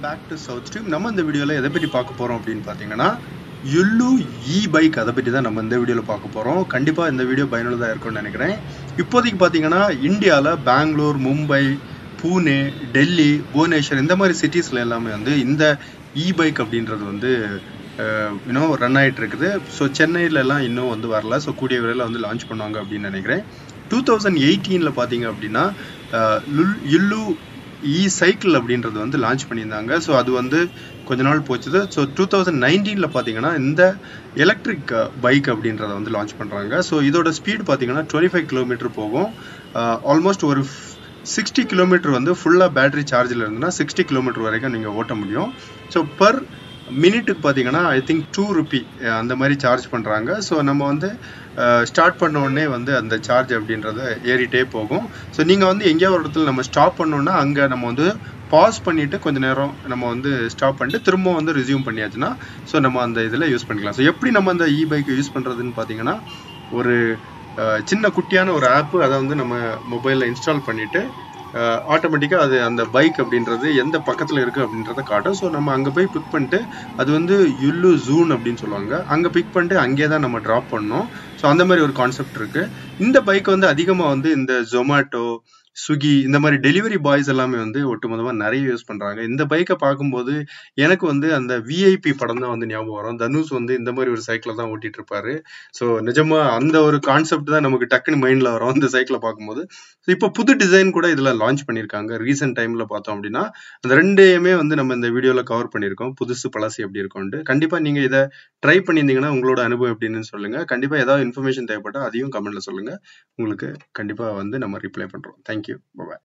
back to south stream நம்ம இந்த வீடியோவில் எதை பற்றி பார்க்க போகிறோம் அப்படின்னு பார்த்தீங்கன்னா யுல்லு இ பைக் அதை பற்றி தான் நம்ம இந்த வீடியோவில் பார்க்க போகிறோம் கண்டிப்பாக இந்த வீடியோ பயனுள்ளதாக இருக்கும்னு நினைக்கிறேன் இப்போதைக்கு பார்த்தீங்கன்னா இந்தியாவில் பெங்களூர் மும்பை பூனே டெல்லி புவனேஸ்வர் இந்த மாதிரி சிட்டிஸில் எல்லாமே வந்து இந்த இ பைக் அப்படின்றது வந்து இன்னும் ரன் ஆகிட்டு இருக்குது ஸோ சென்னையிலலாம் இன்னும் வந்து வரல ஸோ கூடிய விரைவில் வந்து லான்ச் பண்ணுவாங்க அப்படின்னு நினைக்கிறேன் டூ தௌசண்ட் எயிட்டீனில் பார்த்தீங்க அப்படின்னா யுல்லு இ சைக்கிள் அப்படின்றது வந்து லான்ச் பண்ணியிருந்தாங்க ஸோ அது வந்து கொஞ்ச நாள் போச்சுது ஸோ டூ தௌசண்ட் நைன்டீனில் பார்த்தீங்கன்னா இந்த எலக்ட்ரிக் பைக் அப்படின்றத வந்து லான்ச் பண்ணுறாங்க ஸோ இதோட ஸ்பீட் பார்த்தீங்கன்னா டுவெண்ட்டி ஃபைவ் கிலோமீட்டர் போகும் ஆல்மோஸ்ட் ஒரு சிக்ஸ்டி கிலோமீட்டர் வந்து ஃபுல்லாக பேட்டரி சார்ஜில் இருந்ததுன்னா சிக்ஸ்டி கிலோமீட்டர் வரைக்கும் நீங்கள் ஓட்ட முடியும் ஸோ பர் மினிட்டுக்கு பார்த்தீங்கன்னா ஐ திங்க் டூ ருபி அந்த மாதிரி சார்ஜ் பண்ணுறாங்க ஸோ நம்ம வந்து ஸ்டார்ட் பண்ண உடனே வந்து அந்த சார்ஜ் அப்படின்றத ஏறிட்டே போகும் ஸோ நீங்கள் வந்து எங்கேயோ ஒரு இடத்துல நம்ம ஸ்டாப் பண்ணோன்னா அங்கே நம்ம வந்து பாஸ் பண்ணிவிட்டு கொஞ்ச நேரம் நம்ம வந்து ஸ்டாப் பண்ணிட்டு திரும்ப வந்து ரிசியூம் பண்ணியாச்சுன்னா ஸோ நம்ம அந்த இதில் யூஸ் பண்ணிக்கலாம் ஸோ எப்படி நம்ம அந்த இ பைக்கை யூஸ் பண்ணுறதுன்னு பார்த்தீங்கன்னா ஒரு சின்ன குட்டியான ஒரு ஆப்பு அதை வந்து நம்ம மொபைலில் இன்ஸ்டால் பண்ணிவிட்டு ஆட்டோமேட்டிக்காக அது அந்த பைக் அப்படின்றது எந்த பக்கத்தில் இருக்குது அப்படின்றத காட்டும் ஸோ நம்ம அங்கே போய் பிக் பண்ணிட்டு அது வந்து யுல்லு ஜூன் அப்படின்னு சொல்லுவாங்க அங்கே பிக் பண்ணிட்டு அங்கேயே தான் நம்ம ட்ராப் பண்ணோம் ஸோ அந்த மாதிரி ஒரு கான்செப்ட் இருக்குது இந்த பைக் வந்து அதிகமாக வந்து இந்த ஜொமேட்டோ ஸ்விக்கி இந்த மாதிரி டெலிவரி பாய்ஸ் எல்லாமே வந்து ஒட்டுமொத்தமாக நிறைய யூஸ் பண்ணுறாங்க இந்த பைக்கை பார்க்கும்போது எனக்கு வந்து அந்த விஐபி படம் தான் வந்து ஞாபகம் வரும் தனுஷ் வந்து இந்த மாதிரி ஒரு சைக்கிளை தான் ஓட்டிட்டு இருப்பாரு ஸோ நிஜமா அந்த ஒரு கான்செப்ட் தான் நமக்கு டக்குன்னு மைண்டில் வரும் இந்த சைக்கிளை பார்க்கும்போது ஸோ இப்போ புது டிசைன் கூட இதில் லான்ச் பண்ணியிருக்காங்க ரீசெண்ட் டைமில் பார்த்தோம் அப்படின்னா அந்த ரெண்டையுமே வந்து நம்ம இந்த வீடியோவில் கவர் பண்ணியிருக்கோம் புதுசு பழசு எப்படி இருக்கும்ட்டு கண்டிப்பாக நீங்கள் இதை ட்ரை பண்ணியிருந்தீங்கன்னா உங்களோட அனுபவம் எப்படின்னு சொல்லுங்கள் கண்டிப்பாக ஏதாவது இன்ஃபர்மேஷன் தேவைப்பட்டால் அதையும் கமெண்ட்டில் சொல்லுங்கள் உங்களுக்கு கண்டிப்பாக வந்து நம்ம ரிப்ளை பண்ணுறோம் தேங்க்யூ பாய்